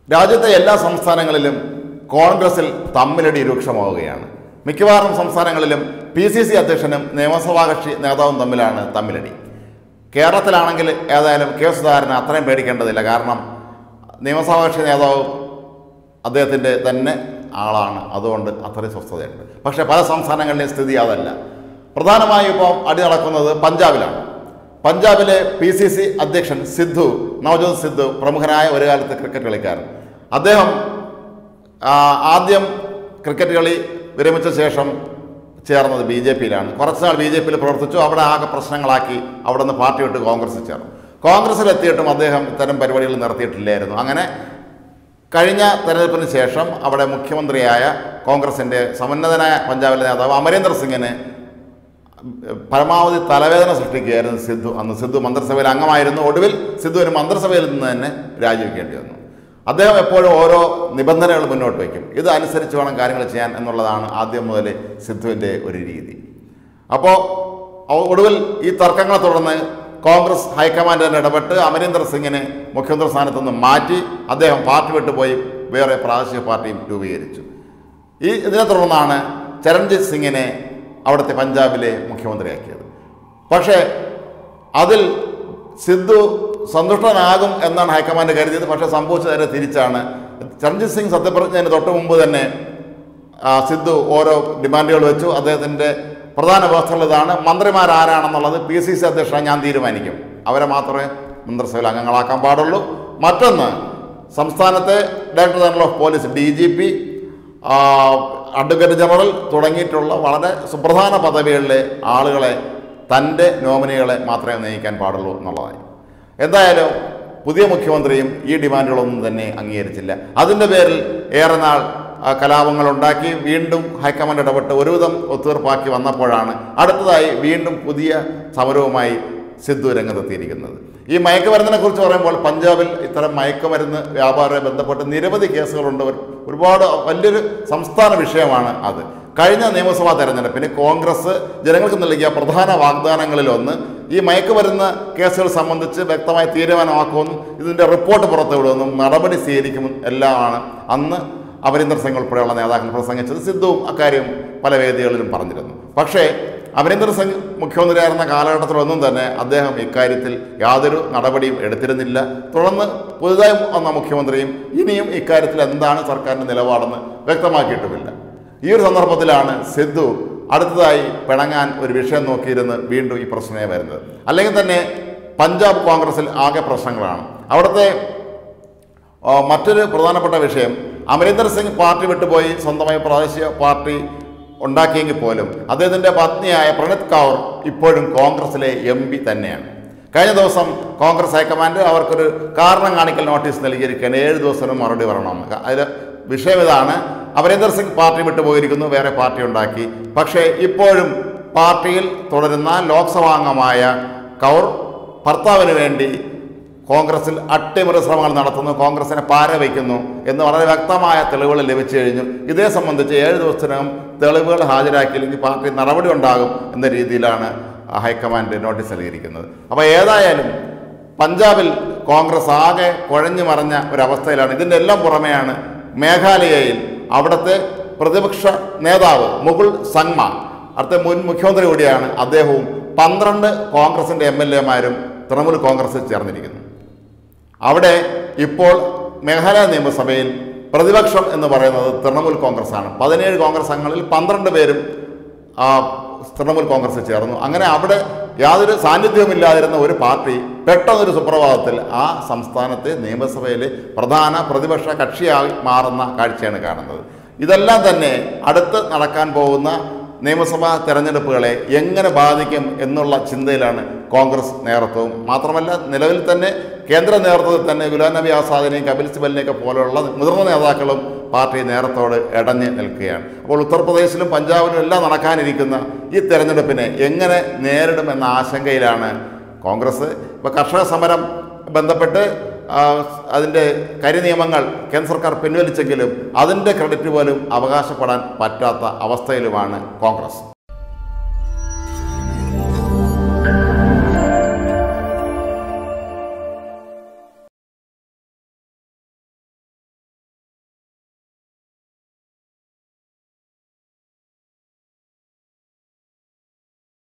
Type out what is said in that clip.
രാജ്യത്തെ എല്ലാ സംസ്ഥാനങ്ങളിലും കോൺഗ്രസിൽ തമ്മിലടി രൂക്ഷമാവുകയാണ് മിക്കവാറും സംസ്ഥാനങ്ങളിലും പി സി സി അധ്യക്ഷനും നിയമസഭാ കക്ഷി നേതാവും തമ്മിലാണ് തമ്മിലടി കേരളത്തിലാണെങ്കിൽ ഏതായാലും കെ സുധാകരന് അത്രയും പേടിക്കേണ്ടതില്ല കാരണം നിയമസഭാ കക്ഷി നേതാവ് അദ്ദേഹത്തിൻ്റെ തന്നെ ആളാണ് അതുകൊണ്ട് അത്രയും സ്വസ്ഥതയുണ്ട് പക്ഷേ പല സംസ്ഥാനങ്ങളിലെയും സ്ഥിതി അതല്ല പ്രധാനമായും ഇപ്പോൾ അടി നടക്കുന്നത് പഞ്ചാബിലാണ് പഞ്ചാബിലെ പി സി സി അധ്യക്ഷൻ സിദ്ധു നവജോത് സിദ്ധു പ്രമുഖനായ ഒരു കാലത്ത് ക്രിക്കറ്റ് കളിക്കാരൻ അദ്ദേഹം ആ, ആദ്യം ക്രിക്കറ്റ് കളി വിരമിച്ച ശേഷം ചേർന്നത് ബി ജെ പിയിലാണ് കുറച്ചുനാൾ ബി ജെ പിയിൽ പ്രവർത്തിച്ചു അവിടെ ആകെ പ്രശ്നങ്ങളാക്കി അവിടെ നിന്ന് പാർട്ടി വിട്ട് കോൺഗ്രസിൽ ചേർന്നു കോൺഗ്രസിലെത്തിയിട്ടും അദ്ദേഹം ഇത്തരം പരിപാടികൾ നടത്തിയിട്ടില്ലായിരുന്നു അങ്ങനെ കഴിഞ്ഞ തെരഞ്ഞെടുപ്പിന് ശേഷം അവിടെ മുഖ്യമന്ത്രിയായ കോൺഗ്രസിൻ്റെ സമന്നതനായ പഞ്ചാബിലെ നേതാവ് അമരീന്ദർ സിംഗിന് പരമാവധി തലവേദന സൃഷ്ടിക്കുകയായിരുന്നു സിദ്ധു അന്ന് സിദ്ധു മന്ത്രിസഭയിൽ അംഗമായിരുന്നു ഒടുവിൽ സിദ്ധുവിന് മന്ത്രിസഭയിൽ നിന്ന് തന്നെ രാജിവെക്കേണ്ടി വന്നു അദ്ദേഹം എപ്പോഴും ഓരോ നിബന്ധനകൾ മുന്നോട്ട് വയ്ക്കും ഇത് അനുസരിച്ച് വേണം കാര്യങ്ങൾ ചെയ്യാൻ എന്നുള്ളതാണ് ആദ്യം മുതൽ സിദ്ധുവിൻ്റെ ഒരു രീതി അപ്പോൾ ഒടുവിൽ ഈ തർക്കങ്ങളെ തുടർന്ന് കോൺഗ്രസ് ഹൈക്കമാൻഡ് തന്നെ ഇടപെട്ട് അമരീന്ദർ സിംഗിനെ മുഖ്യമന്ത്രി സ്ഥാനത്ത് നിന്ന് മാറ്റി അദ്ദേഹം പാർട്ടി വിട്ടുപോയി വേറെ പ്രാദേശിക പാർട്ടിയും രൂപീകരിച്ചു ഈ ഇതിനെ തുടർന്നാണ് ചരൺജിത് സിംഗിനെ അവിടുത്തെ പഞ്ചാബിലെ മുഖ്യമന്ത്രിയാക്കിയത് പക്ഷേ അതിൽ സിദ്ധു സന്തുഷ്ടനാകും എന്നാണ് ഹൈക്കമാൻഡ് കരുതിയത് പക്ഷേ സംഭവിച്ചത് നേരെ തിരിച്ചാണ് ചരൺജിത് സിംഗ് സത്യപ്രതിജ്ഞന് തൊട്ട് മുമ്പ് തന്നെ ആ, സിദ്ധു ഓരോ ഡിമാൻഡുകൾ വെച്ചു അദ്ദേഹത്തിൻ്റെ പ്രധാന വ്യവസ്ഥകൾ ഇതാണ് മന്ത്രിമാരാരാണെന്നുള്ളത് പി സി സി അധ്യക്ഷനെ ഞാൻ തീരുമാനിക്കും അവരെ മാത്രമേ മന്ത്രിസഭയിൽ അംഗങ്ങളാക്കാൻ പാടുള്ളൂ മറ്റൊന്ന് സംസ്ഥാനത്തെ director general of police D G P advocate general തുടങ്ങിയിട്ടുള്ള വളരെ സുപ്രധാന പദവികളിലെ ആളുകളെ തൻ്റെ നോമിനികളെ മാത്രമേ നിയമിക്കാൻ പാടുള്ളൂ എന്നുള്ളതായി എന്തായാലും പുതിയ മുഖ്യമന്ത്രിയും ഈ ഡിമാൻഡുകളൊന്നും തന്നെ അംഗീകരിച്ചില്ല അതിൻ്റെ പേരിൽ ഏറെ നാൾ ആ, കലാപങ്ങൾ ഉണ്ടാക്കി വീണ്ടും ഹൈക്കമാൻഡ് ഇടപെട്ട് ഒരുവിധം ഒത്തുതീർപ്പാക്കി വന്നപ്പോഴാണ് അടുത്തതായി വീണ്ടും പുതിയ സമരവുമായി സിദ്ധു രംഗത്തെത്തിയിരിക്കുന്നത് ഈ മയക്കുമരുന്നിനെ കുറിച്ച് പറയുമ്പോൾ പഞ്ചാബിൽ ഇത്തരം മയക്കുമരുന്ന് വ്യാപാരവുമായി ബന്ധപ്പെട്ട് നിരവധി കേസുകളുണ്ട് ഒരു- ഒരുപാട് വലിയൊരു സംസ്ഥാന വിഷയമാണ് അത് കഴിഞ്ഞ നിയമസഭാ തെരഞ്ഞെടുപ്പിന് കോൺഗ്രസ് ജനങ്ങൾക്ക് നൽകിയ പ്രധാന വാഗ്ദാനങ്ങളിലൊന്ന് ഈ മയക്കുമരുന്ന് കേസുകൾ സംബന്ധിച്ച് വ്യക്തമായ തീരുമാനമാക്കുമെന്നും ഇതിൻ്റെ റിപ്പോർട്ട് പുറത്തുവിടുമെന്നും നടപടി സ്വീകരിക്കുമെന്നും എല്ലാമാണ് അന്ന് അമരീന്ദർ സിംഗ് ഉൾപ്പെടെയുള്ള നേതാക്കൾ പ്രസംഗിച്ചത് സിദ്ധുവും അക്കാര്യം പല വേദികളിലും പറഞ്ഞിരുന്നു പക്ഷേ അമരീന്ദർ സിംഗ് മുഖ്യമന്ത്രിയായിരുന്ന കാലഘട്ടത്തിലൊന്നും തന്നെ അദ്ദേഹം ഇക്കാര്യത്തിൽ യാതൊരു നടപടിയും എടുത്തിരുന്നില്ല തുടർന്ന് പുതുതായി വന്ന മുഖ്യമന്ത്രിയും ഇനിയും ഇക്കാര്യത്തിൽ എന്താണ് സർക്കാരിൻ്റെ നിലപാടെന്ന് വ്യക്തമാക്കിയിട്ടുമില്ല ഈ ഒരു സന്ദർഭത്തിലാണ് സിദ്ധു അടുത്തതായി പിണങ്ങാൻ ഒരു വിഷയം നോക്കിയിരുന്ന് വീണ്ടും ഈ പ്രശ്നമേ വരുന്നത് അല്ലെങ്കിൽ തന്നെ പഞ്ചാബ് കോൺഗ്രസിൽ ആകെ പ്രശ്നങ്ങളാണ് അവിടുത്തെ ആ, മറ്റൊരു പ്രധാനപ്പെട്ട വിഷയം അമരീന്ദർ സിംഗ് പാർട്ടി വിട്ടുപോയി സ്വന്തമായി പ്രാദേശിക പാർട്ടി ഉണ്ടാക്കിയെങ്കിൽ പോലും അദ്ദേഹത്തിൻ്റെ പത്നിയായ പ്രണീത് കൗർ ഇപ്പോഴും കോൺഗ്രസിലെ എം പി തന്നെയാണ് കഴിഞ്ഞ ദിവസം കോൺഗ്രസ് ഹൈക്കമാൻഡ് അവർക്കൊരു കാരണം കാണിക്കൽ നോട്ടീസ് നൽകിയിരിക്കുകയാണ് ഏഴ് ദിവസം മറുപടി പറയണമെന്ന് അതിൽ വിഷയം ഇതാണ് അമരീന്ദർ സിംഗ് പാർട്ടി വിട്ടുപോയിരിക്കുന്നു വേറെ പാർട്ടി ഉണ്ടാക്കി പക്ഷേ ഇപ്പോഴും പാർട്ടിയിൽ തുടരുന്ന ലോക്സഭാംഗമായ കൗർ ഭർത്താവിന് വേണ്ടി കോൺഗ്രസിൽ അട്ടിമറി ശ്രമങ്ങൾ നടത്തുന്നു കോൺഗ്രസിനെ പാര വയ്ക്കുന്നു എന്ന് വളരെ വ്യക്തമായ തെളിവുകൾ ലഭിച്ചു കഴിഞ്ഞു ഇതേ സംബന്ധിച്ച് ഏഴ് ദിവസത്തിനകം തെളിവുകൾ ഹാജരാക്കിയില്ലെങ്കിൽ പാർട്ടി നടപടി ഉണ്ടാകും എന്ന രീതിയിലാണ് ഹൈക്കമാൻഡ് നോട്ടീസ് നൽകിയിരിക്കുന്നത് അപ്പോൾ ഏതായാലും പഞ്ചാബിൽ കോൺഗ്രസ് ആകെ കുഴഞ്ഞു മറഞ്ഞ ഒരവസ്ഥയിലാണ് ഇതിൻ്റെ എല്ലാം പുറമെയാണ് മേഘാലയയിൽ അവിടുത്തെ പ്രതിപക്ഷ നേതാവ് മുകുൾ സംഗ്മ അടുത്ത മുൻ മുഖ്യമന്ത്രി കൂടിയാണ് അദ്ദേഹവും പന്ത്രണ്ട് കോൺഗ്രസിൻ്റെ എം എൽ എമാരും തൃണമൂൽ കോൺഗ്രസിൽ ചേർന്നിരിക്കുന്നു അവിടെ ഇപ്പോൾ മേഘാലയ നിയമസഭയിൽ പ്രതിപക്ഷം എന്ന് പറയുന്നത് തൃണമൂൽ കോൺഗ്രസ് ആണ് പതിനേഴ് കോൺഗ്രസ് അംഗങ്ങളിൽ പന്ത്രണ്ട് പേരും ആ, തൃണമൂൽ കോൺഗ്രസിൽ ചേർന്നു അങ്ങനെ അവിടെ യാതൊരു സാന്നിധ്യവുമില്ലാതിരുന്ന ഒരു പാർട്ടി പെട്ടെന്നൊരു സുപ്രഭാതത്തിൽ ആ സംസ്ഥാനത്തെ നിയമസഭയിലെ പ്രധാന പ്രതിപക്ഷ കക്ഷിയായി മാറുന്ന കാഴ്ചയാണ് കാണുന്നത് ഇതെല്ലാം തന്നെ അടുത്ത് നടക്കാൻ പോകുന്ന നിയമസഭാ തെരഞ്ഞെടുപ്പുകളെ എങ്ങനെ ബാധിക്കും എന്നുള്ള ചിന്തയിലാണ് കോൺഗ്രസ് നേതൃത്വവും മാത്രമല്ല നിലവിൽ തന്നെ കേന്ദ്ര നേതൃത്വത്തിൽ തന്നെ ഗുലാം നബി ആസാദിനെയും കപിൽ സിബലിനെയൊക്കെ പോലെയുള്ള മുതിർന്ന നേതാക്കളും പാർട്ടി നേതൃത്വത്തോട് ഇടഞ്ഞ് നിൽക്കുകയാണ് അപ്പോൾ ഉത്തർപ്രദേശിലും പഞ്ചാബിലും എല്ലാം നടക്കാനിരിക്കുന്ന ഈ തെരഞ്ഞെടുപ്പിനെ എങ്ങനെ നേരിടുമെന്ന ആശങ്കയിലാണ് കോൺഗ്രസ് ഇപ്പോൾ കർഷക സമരം ബന്ധപ്പെട്ട് ആ, അതിൻ്റെ കരിനിയമങ്ങൾ കേന്ദ്ര സർക്കാർ പിൻവലിച്ചെങ്കിലും അതിൻ്റെ ക്രെഡിറ്റ് പോലും അവകാശപ്പെടാൻ പറ്റാത്ത അവസ്ഥയിലുമാണ് കോൺഗ്രസ്